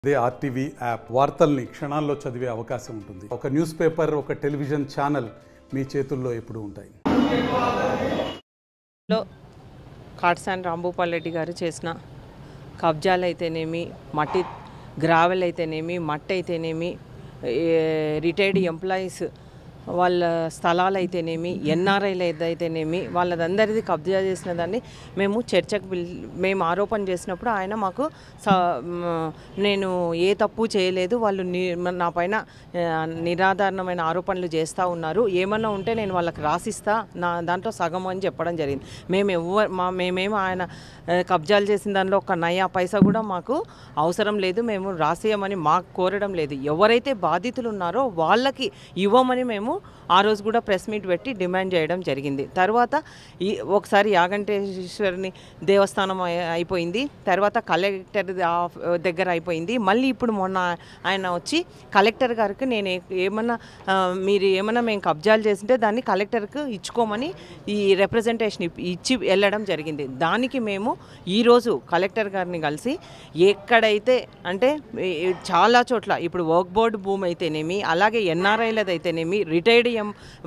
అదే RTV app వార్తల్ని క్షణాల్లో చదివే అవకాశం ఉంటుంది ఒక న్యూస్ పేపర్ ఒక టెలివిజన్ ఛానల్ మీ చేతుల్లో ఎప్పుడూ ఉంటాయి లో కాట్సాన్ రాంభూపాల్ రెడ్డి గారు చేసిన కబ్జాలు అయితేనేమి మట్టి గ్రావెల్ అయితేనేమి మట్టి అయితేనేమి రిటైర్డ్ ఎంప్లాయీస్ వాళ్ళ స్థలాలు అయితేనేమి ఎన్ఆర్ఐలు అయితేనేమి వాళ్ళదందరిది కబ్జా చేసిన దాన్ని మేము చర్చకు పిల్ మేము ఆరోపణ చేసినప్పుడు ఆయన మాకు స మ్, నేను ఏ తప్పు చేయలేదు వాళ్ళు ని నా పైన ఆ, నిరాధారణమైన ఆరోపణలు చేస్తూ ఉన్నారు ఏమన్నా ఉంటే నేను వాళ్ళకి రాసిస్తా నా దాంట్లో సగం అని చెప్పడం జరిగింది మేము ఎవ్వరు మా మేమేమో ఆయన ఆ, కబ్జాలు చేసిన దానిలో ఒక నయా పైసా కూడా మాకు అవసరం లేదు మేము రాసేయమని మాకు కోరడం లేదు ఎవరైతే బాధితులు ఉన్నారో వాళ్ళకి ఇవ్వమని మేము ఆ రోజు కూడా ప్రెస్ మీట్ పెట్టి డిమాండ్ చేయడం జరిగింది తర్వాత ఈ ఒకసారి యాగంటేశ్వరిని దేవస్థానం అయి- అయిపోయింది తర్వాత కలెక్టర్ ఆఫ్- దగ్గర అయిపోయింది మళ్ళీ ఇప్పుడు మొన్న ఆయన వచ్చి కలెక్టర్ గారికి నేను ఏ- ఏమన్నా ఆ, మీరు ఏమన్నా మేము కబ్జాలు చేసింటే దాన్ని కలెక్టర్కి ఇచ్చుకోమని ఈ రిప్రజెంటేషన్ ఇప్- ఇచ్చి వెళ్ళడం జరిగింది దానికి మేము ఈరోజు కలెక్టర్ గారిని కలిసి ఎక్కడైతే అంటే ఈ- ఈ చాలా చోట్ల ఇప్పుడు వర్క్ బోర్డు భూమి అయితేనేమి అలాగే ఎన్ఆర్ఐలది అయితేనేమి రిటైర్డ్ ఎం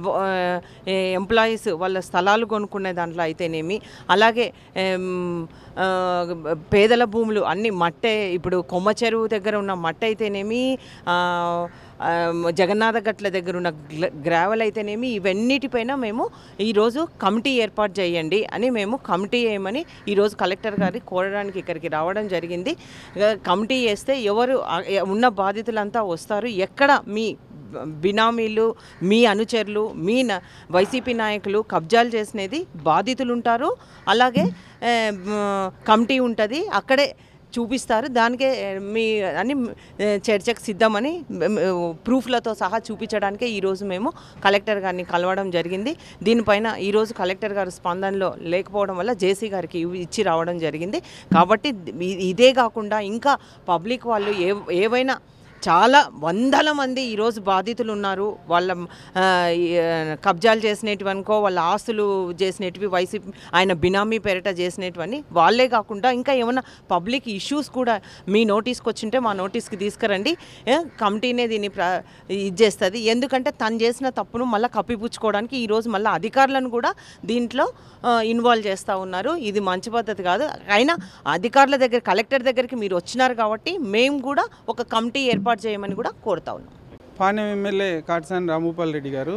ఎంప్లాయీస్ వాళ్ళ స్థలాలు కొనుక్కునే దాంట్లో అయితేనేమి అలాగే ఎం, ఆ, పేదల భూములు అన్ని మట్టే ఇప్పుడు కొమ్మ చెరువు దగ్గర ఉన్న మట్టి అయితేనేమి ఆ, ఆ, జగన్నాథ గట్ల దగ్గర ఉన్న గ్ల- గ్రావెల్ అయితేనేమి ఇవన్నిటిపైన మేము ఈరోజు కమిటీ ఏర్పాటు చేయండి అని మేము కమిటీ వేయమని ఈరోజు కలెక్టర్ గారి కోరడానికి ఇక్కడికి రావడం జరిగింది ఇక కమిటీ వేస్తే ఎవరు ఆ, ఉన్న బాధితులంతా వస్తారు ఎక్కడ మీ బినామీలు మీ అనుచరులు మీ న- వైసీపీ నాయకులు కబ్జాలు చేసినది బాధితులు ఉంటారు అలాగే ఏ, మ్, కమిటీ ఉంటుంది అక్కడే చూపిస్తారు దానికే ఏ, మీ అని ఏ, చర్చకు సిద్ధమని మ్, ప్రూఫ్లతో సహా చూపించడానికే ఈరోజు మేము కలెక్టర్ గారిని కలవడం జరిగింది దీనిపైన ఈరోజు కలెక్టర్ గారు స్పందనలో లేకపోవడం వల్ల జేసీ గారికి ఇవి ఇచ్చి రావడం జరిగింది కాబట్టి ఇ- ఇదే కాకుండా ఇంకా పబ్లిక్ వాళ్ళు ఏ ఏవైనా చాలా వందల మంది ఈరోజు బాధితులు ఉన్నారు వాళ్ళ ఆ, ఈ, ఆ, కబ్జాలు చేసినవి అనుకో వాళ్ళ ఆస్తులు చేసినవి వైసీపీ ఆయన బినామీ పేరిట చేసినటువని వాళ్ళే కాకుండా ఇంకా ఏమైనా పబ్లిక్ ఇష్యూస్ కూడా మీ నోటీస్కి వచ్చింటే మా నోటీస్కి తీసుకురండి ఏ, కమిటీనే దీన్ని ప్ర ఇది చేస్తుంది ఎందుకంటే తను చేసిన తప్పును మళ్ళీ కప్పిపుచ్చుకోవడానికి ఈరోజు మళ్ళీ అధికారులను కూడా దీంట్లో ఇన్వాల్వ్ చేస్తూ ఉన్నారు ఇది మంచి పద్ధతి కాదు అయినా అధికారుల దగ్గర కలెక్టర్ దగ్గరికి మీరు వచ్చినారు కాబట్టి మేము కూడా ఒక కమిటీ ఏర్పాటు చేయమని కూడా కోరుతా ఉన్నాం పాణ్యం ఎమ్మెల్యే కాటసాని రామూపాల్ రెడ్డి గారు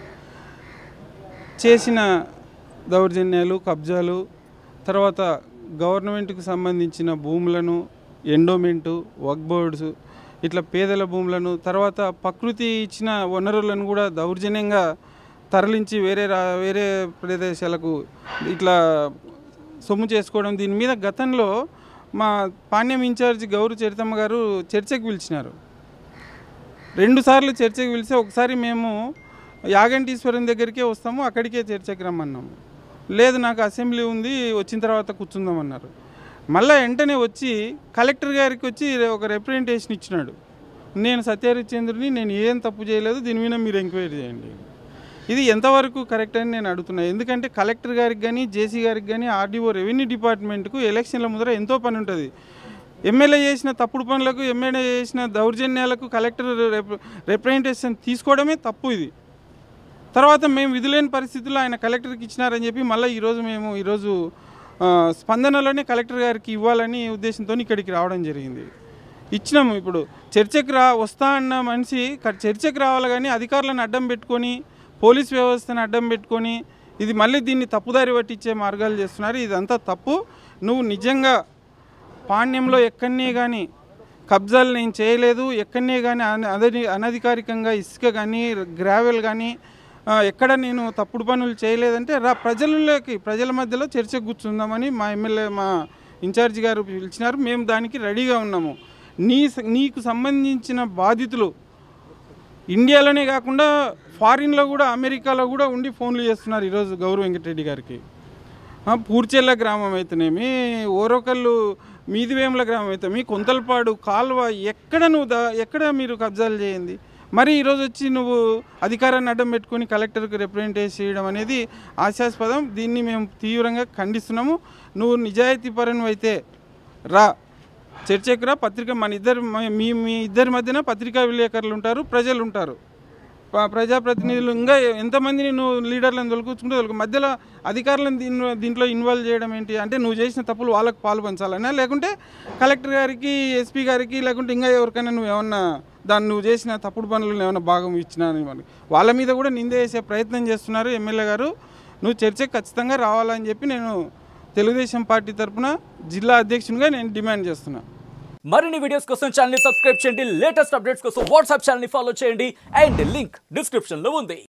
చేసిన దౌర్జన్యాలు కబ్జాలు తర్వాత గవర్నమెంట్కు సంబంధించిన భూములను ఎండోమెంటు వక్ బోర్డ్స్ ఇట్లా పేదల భూములను తర్వాత ప్రకృతి ఇచ్చిన వనరులను కూడా దౌర్జన్యంగా తరలించి వేరే రా వేరే ప్రదేశాలకు ఇట్లా సొమ్ము చేసుకోవడం దీని మీద గతంలో మా పాణ్యం ఇన్ఛార్జ్ గౌరు చరితమ్మ గారు చర్చకు పిలిచినారు రెండు సార్లు చర్చకు పిలిస్తే ఒకసారి మేము యాగంటీశ్వరం దగ్గరికే వస్తాము అక్కడికే చర్చకు రమ్మన్నాము లేదు నాకు అసెంబ్లీ ఉంది వచ్చిన తర్వాత కూర్చుందామన్నారు మళ్ళీ వెంటనే వచ్చి కలెక్టర్ గారికి వచ్చి ఒక రిప్రజెంటేషన్ ఇచ్చినాడు నేను సత్యహరిచంద్రుని నేను ఏం తప్పు చేయలేదు దీని మీద మీరు ఎంక్వైరీ చేయండి ఇది ఎంతవరకు కరెక్ట్ అని నేను అడుగుతున్నా ఎందుకంటే కలెక్టర్ గారికి కానీ జేసీ గారికి కానీ ఆర్డీఓ రెవెన్యూ డిపార్ట్మెంట్కు ఎలక్షన్ల ముందర ఎంతో పని ఉంటుంది ఎమ్మెల్యే చేసిన తప్పుడు పనులకు ఎమ్మెల్యే చేసిన దౌర్జన్యాలకు కలెక్టర్ రిప్ర- రిప్రజెంటేషన్ తీసుకోవడమే తప్పు ఇది తర్వాత మేము విధులేని పరిస్థితుల్లో ఆయన కలెక్టర్కి ఇచ్చినారని చెప్పి మళ్ళీ ఈరోజు మేము ఈరోజు ఆ, స్పందనలోనే కలెక్టర్ గారికి ఇవ్వాలని ఉద్దేశంతో ఇక్కడికి రావడం జరిగింది ఇచ్చినాము ఇప్పుడు చర్చకు రా వస్తా అన్న మనిషి క- చర్చకు రావాలి కానీ అధికారులను అడ్డం పెట్టుకొని పోలీస్ వ్యవస్థను అడ్డం పెట్టుకొని ఇది మళ్ళీ దీన్ని తప్పుదారి పట్టించే మార్గాలు చేస్తున్నారు ఇదంతా తప్పు నువ్వు నిజంగా పాణ్యంలో ఎక్కడనే కానీ కబ్జాలు నేను చేయలేదు ఎక్కడనే కానీ అన- అదని అనధికారికంగా ఇసుక కానీ గ్రావెల్ కానీ ఆ, ఎక్కడ నేను తప్పుడు పనులు చేయలేదంటే రా ప్రజలలోకి ప్రజల మధ్యలో చర్చకు కూర్చుందామని మా ఎమ్మెల్యే మా ఇన్ఛార్జి గారు పిలిచినారు మేము దానికి రెడీగా ఉన్నాము నీ స- నీకు సంబంధించిన బాధితులు ఇండియాలోనే కాకుండా ఫారిన్లో కూడా అమెరికాలో కూడా ఉండి ఫోన్లు చేస్తున్నారు ఈరోజు గౌరవ వెంకటరెడ్డి గారికి ఆ, పూర్చెల్ల గ్రామం అయితేనేమి ఓరోకల్లు మీదివేముల గ్రామం అయితేమి కొంతలపాడు కాల్వ ఎక్కడ నువ్వు దా ఎక్కడ మీరు కబ్జాలు చేయండి మరి ఈరోజు వచ్చి నువ్వు అధికారాన్ని అడ్డం పెట్టుకొని కలెక్టర్కి రిప్రజెంటేషన్ చేయడం అనేది ఆశాస్పదం దీన్ని మేము తీవ్రంగా ఖండిస్తున్నాము నువ్వు నిజాయితీ పరను అయితే రా చర్చకురా పత్రిక మన ఇద్దరు మీ మీ ఇద్దరి మధ్యన పత్రికా విలేకరులు ఉంటారు ప్రజలు ఉంటారు ప- ప్రజాప్రతినిధులు ఇంకా ఎంతమందిని నువ్వు లీడర్లను తొలగించుకుంటే తొలగు మధ్యలో అధికారులను దీని దీంట్లో ఇన్వాల్వ్ చేయడం ఏంటి అంటే నువ్వు చేసిన తప్పులు వాళ్ళకు పాలు పంచాలనా లేకుంటే కలెక్టర్ గారికి ఎస్పీ గారికి లేకుంటే ఇంకా ఎవరికైనా నువ్వు ఏమన్నా దాన్ని నువ్వు చేసిన తప్పుడు పనులను ఏమైనా భాగం ఇచ్చినా అని వాళ్ళు వాళ్ళ మీద కూడా నింద వేసే ప్రయత్నం చేస్తున్నారు ఎమ్మెల్యే గారు నువ్వు చర్చకు ఖచ్చితంగా రావాలని చెప్పి నేను తెలుగుదేశం పార్టీ తరపున జిల్లా అధ్యక్షునిగా నేను డిమాండ్ చేస్తున్నా మరిన్ని వీడియోస్ కోసం ఛానల్ సబ్స్క్రైబ్ చేయండి లేటెస్ట్ అప్డేట్స్ కోసం వాట్సాప్ ఛానల్ ఫాలో చేయండి అండ్ లింక్ డిస్క్రిప్షన్ లో ఉంది